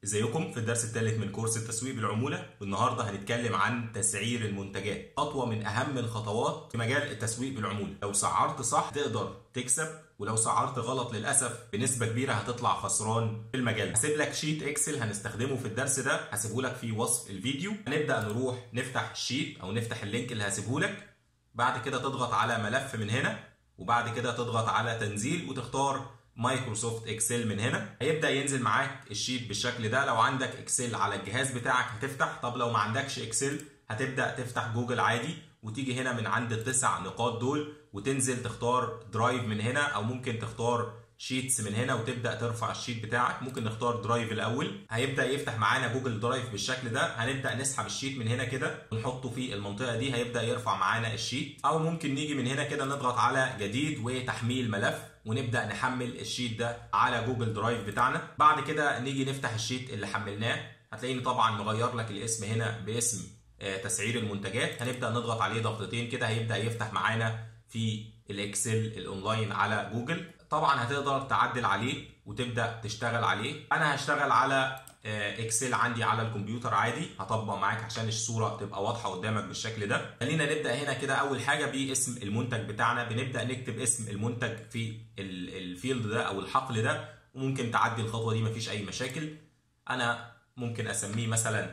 ازيكم في الدرس الثالث من كورس التسويق بالعمولة والنهاردة هنتكلم عن تسعير المنتجات خطوة من أهم الخطوات في مجال التسويق بالعمولة لو سعرت صح تقدر تكسب ولو سعرت غلط للأسف بنسبة كبيرة هتطلع خسران في المجال هسيب لك شيت اكسل هنستخدمه في الدرس ده هسيبه لك في وصف الفيديو هنبدأ نروح نفتح الشيت أو نفتح اللينك اللي هسيبه لك بعد كده تضغط على ملف من هنا وبعد كده تضغط على تنزيل وتختار مايكروسوفت اكسل من هنا هيبدا ينزل معاك الشيت بالشكل ده لو عندك اكسل على الجهاز بتاعك هتفتح طب لو ما عندكش اكسل هتبدا تفتح جوجل عادي وتيجي هنا من عند التسع نقاط دول وتنزل تختار درايف من هنا او ممكن تختار شيتس من هنا وتبدا ترفع الشيت بتاعك ممكن نختار درايف الاول هيبدا يفتح معانا جوجل درايف بالشكل ده هنبدا نسحب الشيت من هنا كده ونحطه في المنطقه دي هيبدا يرفع معانا الشيت او ممكن نيجي من هنا كده نضغط على جديد وتحميل ملف ونبدا نحمل الشيت ده على جوجل درايف بتاعنا بعد كده نيجي نفتح الشيت اللي حملناه هتلاقيني طبعا مغير لك الاسم هنا باسم تسعير المنتجات هنبدا نضغط عليه ضغطتين كده هيبدا يفتح معانا في الاكسل الاونلاين على جوجل طبعا هتقدر تعدل عليه وتبدا تشتغل عليه انا هشتغل على اكسل عندي على الكمبيوتر عادي هطبق معاك عشان الصوره تبقى واضحه قدامك بالشكل ده خلينا نبدا هنا كده اول حاجه باسم المنتج بتاعنا بنبدا نكتب اسم المنتج في الفيلد ده او الحقل ده وممكن تعدي الخطوه دي مفيش اي مشاكل انا ممكن اسميه مثلا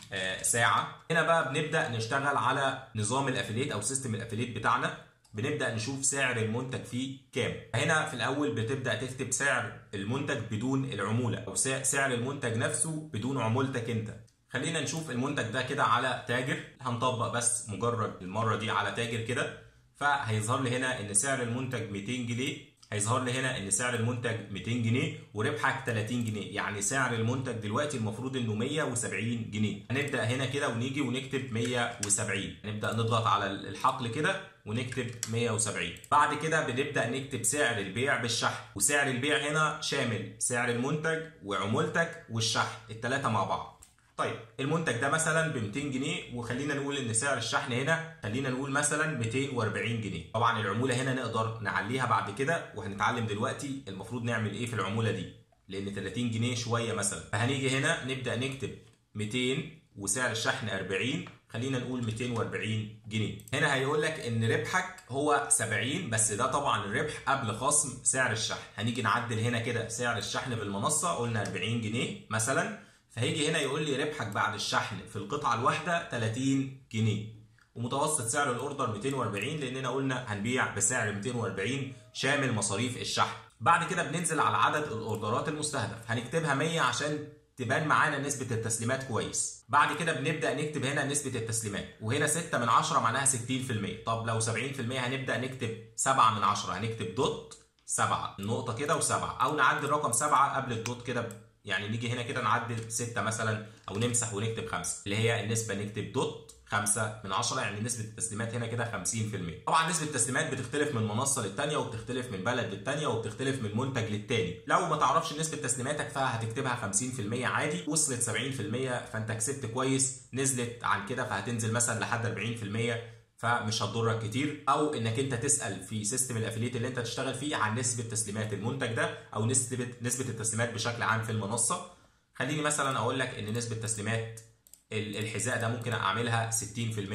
ساعه هنا بقى بنبدا نشتغل على نظام الافيليت او سيستم الافيليت بتاعنا بنبدا نشوف سعر المنتج فيه كام هنا في الاول بتبدا تكتب سعر المنتج بدون العموله او سعر المنتج نفسه بدون عمولتك انت خلينا نشوف المنتج ده كده على تاجر هنطبق بس مجرد المره دي على تاجر كده فهيظهر لي هنا ان سعر المنتج 200 جنيه هيظهر لي هنا ان سعر المنتج 200 جنيه وربحك 30 جنيه يعني سعر المنتج دلوقتي المفروض انه 170 جنيه هنبدا هنا كده ونيجي ونكتب 170 نبدا نضغط على الحقل كده ونكتب 170 بعد كده بنبدا نكتب سعر البيع بالشحن وسعر البيع هنا شامل سعر المنتج وعمولتك والشحن الثلاثه مع بعض طيب المنتج ده مثلا ب 200 جنيه وخلينا نقول ان سعر الشحن هنا خلينا نقول مثلا 240 جنيه طبعا العموله هنا نقدر نعليها بعد كده وهنتعلم دلوقتي المفروض نعمل ايه في العموله دي لان 30 جنيه شويه مثلا فهنيجي هنا نبدا نكتب 200 وسعر الشحن 40 خلينا نقول 240 جنيه هنا هيقول لك ان ربحك هو 70 بس ده طبعا الربح قبل خصم سعر الشحن هنيجي نعدل هنا كده سعر الشحن بالمنصه قلنا 40 جنيه مثلا فهيجي هنا يقول لي ربحك بعد الشحن في القطعه الواحده 30 جنيه ومتوسط سعر الاوردر 240 لاننا قلنا هنبيع بسعر 240 شامل مصاريف الشحن بعد كده بننزل على عدد الاوردرات المستهدف هنكتبها 100 عشان تبان معانا نسبة التسليمات كويس بعد كده بنبدأ نكتب هنا نسبة التسليمات وهنا 6 من 10 معناها 60% طب لو 70% هنبدأ نكتب 7 من 10 هنكتب دوت 7 نقطة كده و7 أو نعدل رقم 7 قبل الدوت كده يعني نيجي هنا كده نعدل 6 مثلا أو نمسح ونكتب 5 اللي هي النسبة نكتب دوت 5 من 10 يعني نسبة التسليمات هنا كده 50% طبعا نسبة التسليمات بتختلف من منصة للتانية وبتختلف من بلد للتانية وبتختلف من منتج للتاني لو ما تعرفش نسبة تسليماتك فهتكتبها 50% عادي وصلت 70% فانت كسبت كويس نزلت عن كده فهتنزل مثلا لحد 40% فمش هتضرك كتير او انك انت تسال في سيستم الافيليت اللي انت تشتغل فيه عن نسبه تسليمات المنتج ده او نسبه نسبه التسليمات بشكل عام في المنصه خليني مثلا اقول لك ان نسبه تسليمات الحذاء ده ممكن اعملها 60%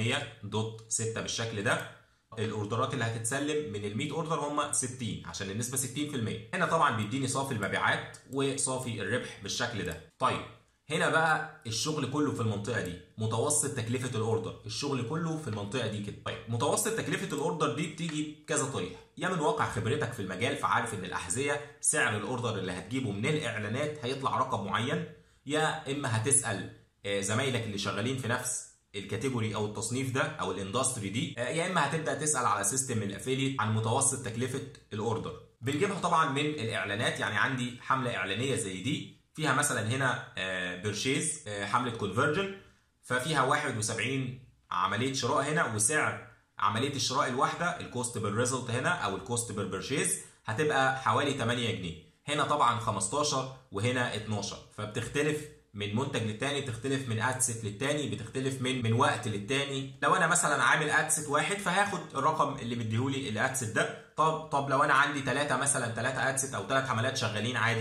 دوت 6 بالشكل ده الاوردرات اللي هتتسلم من ال 100 اوردر هم 60 عشان النسبه 60% هنا طبعا بيديني صافي المبيعات وصافي الربح بالشكل ده طيب هنا بقى الشغل كله في المنطقه دي متوسط تكلفه الاوردر الشغل كله في المنطقه دي كده طيب متوسط تكلفه الاوردر دي بتيجي بكذا طريقه يا من واقع خبرتك في المجال فعارف ان الاحذيه سعر الاوردر اللي هتجيبه من الاعلانات هيطلع رقم معين يا اما هتسال زمايلك اللي شغالين في نفس الكاتيجوري او التصنيف ده او الاندستري دي يا اما هتبدا تسال على سيستم الافيليت عن متوسط تكلفه الاوردر بنجيبها طبعا من الاعلانات يعني عندي حمله اعلانيه زي دي فيها مثلا هنا بيرشيز حمله كونفرجن ففيها 71 عمليه شراء هنا وسعر عمليه الشراء الواحده الكوست بير ريزلت هنا او الكوست بير بيرشيز هتبقى حوالي 8 جنيه هنا طبعا 15 وهنا 12 فبتختلف من منتج للتاني بتختلف من ادست للتاني بتختلف من من وقت للتاني لو انا مثلا عامل ادست واحد فهاخد الرقم اللي مديهولي الادست ده طب طب لو انا عندي ثلاثه مثلا ثلاثه ادست او ثلاث حملات شغالين عادي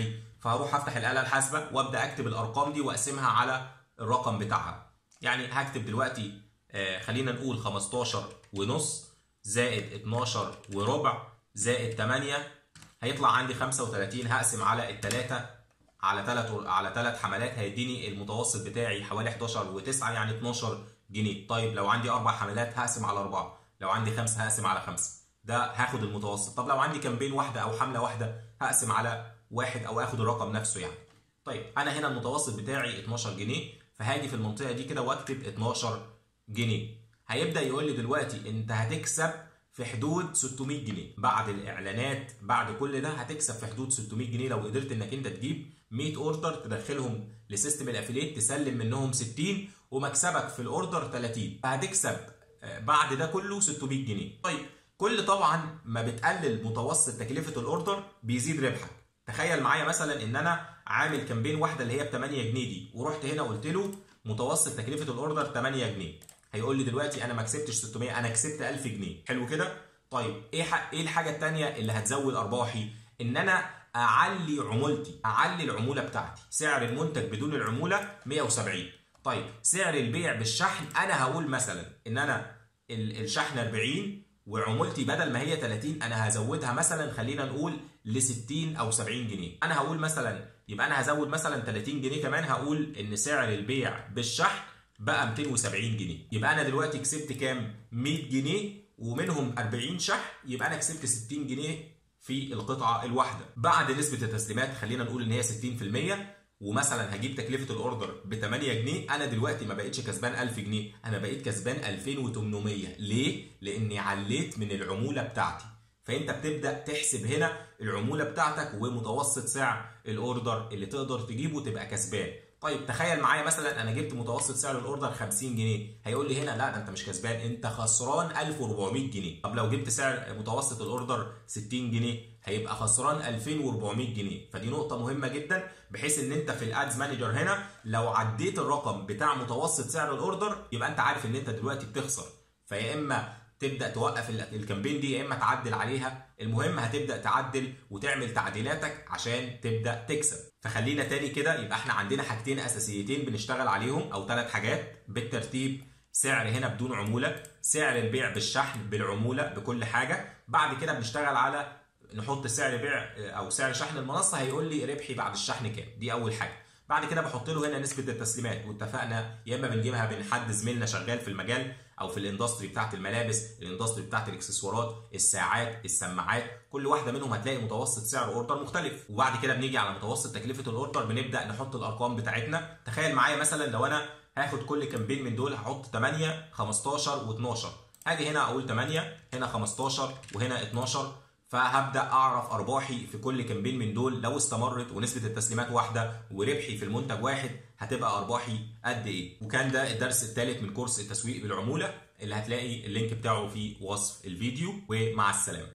فهروح افتح الاله الحاسبه وابدا اكتب الارقام دي واقسمها على الرقم بتاعها يعني هكتب دلوقتي آه خلينا نقول 15 ونص زائد 12 وربع زائد 8 هيطلع عندي 35 هقسم على الثلاثه على ثلاث على ثلاث حملات هيديني المتوسط بتاعي حوالي 11 و9 يعني 12 جنيه طيب لو عندي اربع حملات هقسم على اربعه لو عندي خمسه هقسم على خمسه ده هاخد المتوسط طب لو عندي كامبين واحده او حمله واحده هقسم على واحد او اخد الرقم نفسه يعني طيب انا هنا المتوسط بتاعي 12 جنيه فهاجي في المنطقه دي كده واكتب 12 جنيه هيبدا يقول لي دلوقتي انت هتكسب في حدود 600 جنيه بعد الاعلانات بعد كل ده هتكسب في حدود 600 جنيه لو قدرت انك انت تجيب 100 اوردر تدخلهم لسيستم الافيليت تسلم منهم 60 ومكسبك في الاوردر 30 فهتكسب بعد ده كله 600 جنيه طيب كل طبعا ما بتقلل متوسط تكلفه الاوردر بيزيد ربحك تخيل معايا مثلا ان انا عامل كامبين واحده اللي هي ب 8 جنيه دي ورحت هنا قلت له متوسط تكلفه الاوردر 8 جنيه هيقول لي دلوقتي انا ما كسبتش 600 انا كسبت 1000 جنيه حلو كده طيب ايه ايه الحاجه الثانيه اللي هتزود ارباحي ان انا اعلي عمولتي اعلي العموله بتاعتي سعر المنتج بدون العموله 170 طيب سعر البيع بالشحن انا هقول مثلا ان انا الشحن 40 وعمولتي بدل ما هي 30 انا هزودها مثلا خلينا نقول ل 60 او 70 جنيه انا هقول مثلا يبقى انا هزود مثلا 30 جنيه كمان هقول ان سعر البيع بالشحن بقى 270 جنيه يبقى انا دلوقتي كسبت كام 100 جنيه ومنهم 40 شحن يبقى انا كسبت 60 جنيه في القطعه الواحده بعد نسبه التسليمات خلينا نقول ان هي 60% ومثلا هجيب تكلفه الاوردر ب 8 جنيه انا دلوقتي ما بقتش كسبان 1000 جنيه انا بقيت كسبان 2800 ليه لاني عليت من العموله بتاعتي فانت بتبدا تحسب هنا العموله بتاعتك ومتوسط سعر الاوردر اللي تقدر تجيبه تبقى كسبان طيب تخيل معايا مثلا انا جبت متوسط سعر الاوردر 50 جنيه هيقول لي هنا لا ده انت مش كسبان انت خسران 1400 جنيه طب لو جبت سعر متوسط الاوردر 60 جنيه هيبقى خسران 2400 جنيه فدي نقطة مهمة جدا بحيث ان انت في الادز مانجر هنا لو عديت الرقم بتاع متوسط سعر الاوردر يبقى انت عارف ان انت دلوقتي بتخسر فيا اما تبدا توقف الكامبين دي يا اما تعدل عليها المهم هتبدا تعدل وتعمل تعديلاتك عشان تبدا تكسب فخلينا تاني كده يبقى احنا عندنا حاجتين اساسيتين بنشتغل عليهم او ثلاث حاجات بالترتيب سعر هنا بدون عموله سعر البيع بالشحن بالعموله بكل حاجه بعد كده بنشتغل على نحط سعر بيع او سعر شحن المنصه هيقول لي ربحي بعد الشحن كام دي اول حاجه بعد كده بحط له هنا نسبه التسليمات واتفقنا يا اما بنجيبها من حد زميلنا شغال في المجال او في الاندستري بتاعت الملابس الاندستري بتاعت الاكسسوارات الساعات السماعات كل واحده منهم هتلاقي متوسط سعر اوردر مختلف وبعد كده بنيجي على متوسط تكلفه الاوردر بنبدا نحط الارقام بتاعتنا تخيل معايا مثلا لو انا هاخد كل كامبين من دول هحط 8 15 و12 هاجي هنا اقول 8 هنا 15 وهنا 12 فهبدا اعرف ارباحي في كل كامبين من دول لو استمرت ونسبه التسليمات واحده وربحي في المنتج واحد هتبقى ارباحي قد ايه وكان ده الدرس الثالث من كورس التسويق بالعموله اللي هتلاقي اللينك بتاعه في وصف الفيديو ومع السلامه